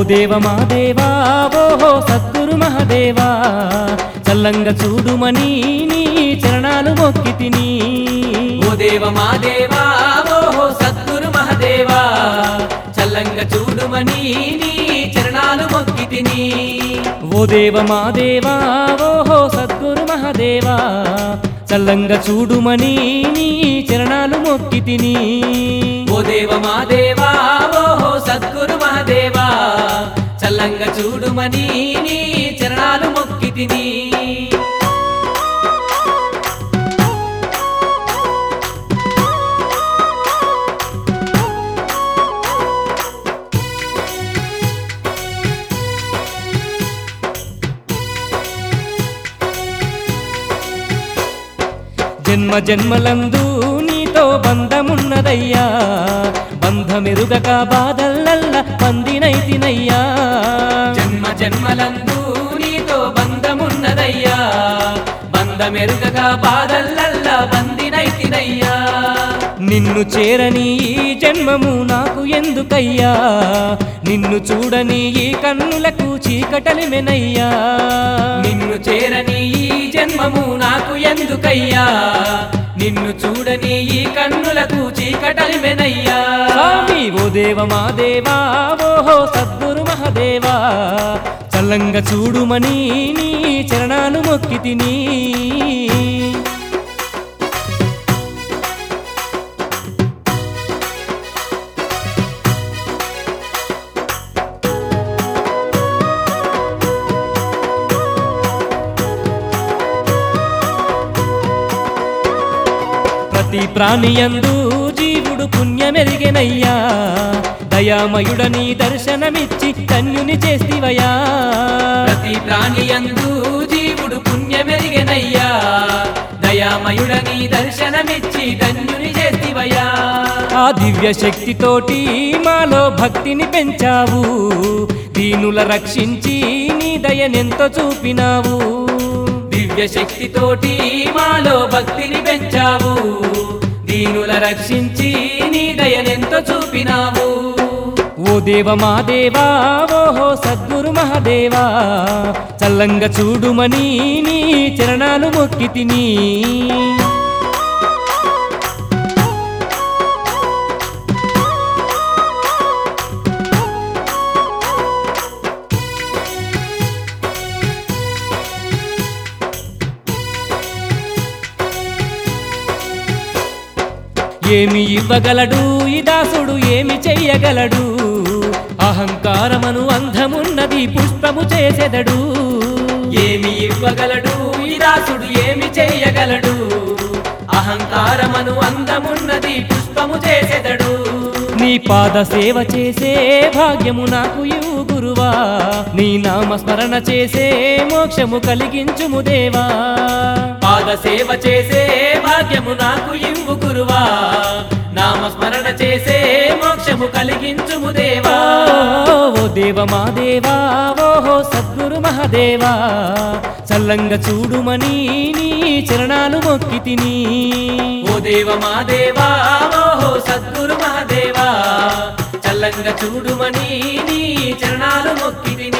దేవ మా దేవా ఓహో సద్గురు మహదేవా చల్లంగా చూడుమని నీ చరణాలు మొక్కి తిని ఓ దేవ మా దేవా ఓహో సద్గురు మహదేవా చల్లంగా చూడుమని నీ చరణాలు మొక్కి తిని ఓ దేవ మా దేవా ఓహో సద్గురు మహదేవా చల్లంగా చూడుమని నీ చరణాలు మొక్కి తిని ఓ దేవ మా దేవా ఓహో సద్గురు మహదేవా చల్లంగా చూడుమని నీ చరణాలు మొక్కి తిని జన్మ జన్మలందు నీతో బంధమున్నదయ్యా బంధమెరుగక బాధల్లల్ల పందినైతినయ్యా జన్మ జన్మలందు నీతో బంధమున్నదయ్యా బంధమెరుగగా బాధల్లల్లా బందినైతినయ్యా నిన్ను చేరని ఈ జన్మము నాకు ఎందుకయ్యా నిన్ను చూడని ఈ కన్నులకు చీకటలిమెనయ్యా నిన్ను చేరని ఈ జన్మము నాకు ఎందుకయ్యా నిన్ను చూడని ఈ కన్నులకు చీకటలిమెనయ్యా స్వామి ఓ దేవ మా దేవా ఓహో సద్గురు మహదేవా చల్లంగా చూడుమని నీ చరణాలు మొక్కి తిని ప్రతి ప్రాణియందు జీవుడు పుణ్యమెరిగెనయ్యా దయామయుడని దర్శనమిచ్చి ధన్యుని చేస్తివయా ప్రతి ప్రాణియందు జీవుడు పుణ్యమెరిగెనయ్యా దయామయుడని దర్శనమిచ్చి ధన్యుని చేతివయ్యా ఆ దివ్య శక్తితోటి మాలో భక్తిని పెంచావు దీనుల రక్షించి నీ దయనెంతో చూపినావు దివ్య శక్తితోటి మాలో భక్తిని పెంచావు దీనుల రక్షించి నీ దయనెంతో చూపినావు ఓ దేవ మా దేవా ఓహో సద్గురు మహదేవా చల్లంగా చూడుమని నీ చరణాలు మొక్కి తిని ఏమి ఇవ్వగలడు ఈ దాసుడు ఏమి చెయ్యగలడు అహంకారమను అంధమున్నది పుష్పము చేసెదడు ఏమి ఇవ్వగలడు ఈ దాసుడు ఏమి చెయ్యగలడు అహంకారమను అందమున్నది పుష్పము చేసెదడు నీ పాద సేవ చేసే భాగ్యము నాకు ఇవ్వు గురువా నీ నామస్మరణ చేసే మోక్షము కలిగించుము దేవా పాద సేవ చేసే భాగ్యము నాకు ఇవ్వు గురువా నామస్మరణ చేసే మోక్షము కలిగించుము దేవా ఓ దేవ మా దేవా ఓహో సద్గురు మహదేవా చల్లంగా చూడుమని నీ చరణాలు మొక్కి తిని ఓ దేవ మా దేవా ఓహో సద్గురు మహాదేవా చల్లంగా చూడుమని నీ చరణాలు మొక్కి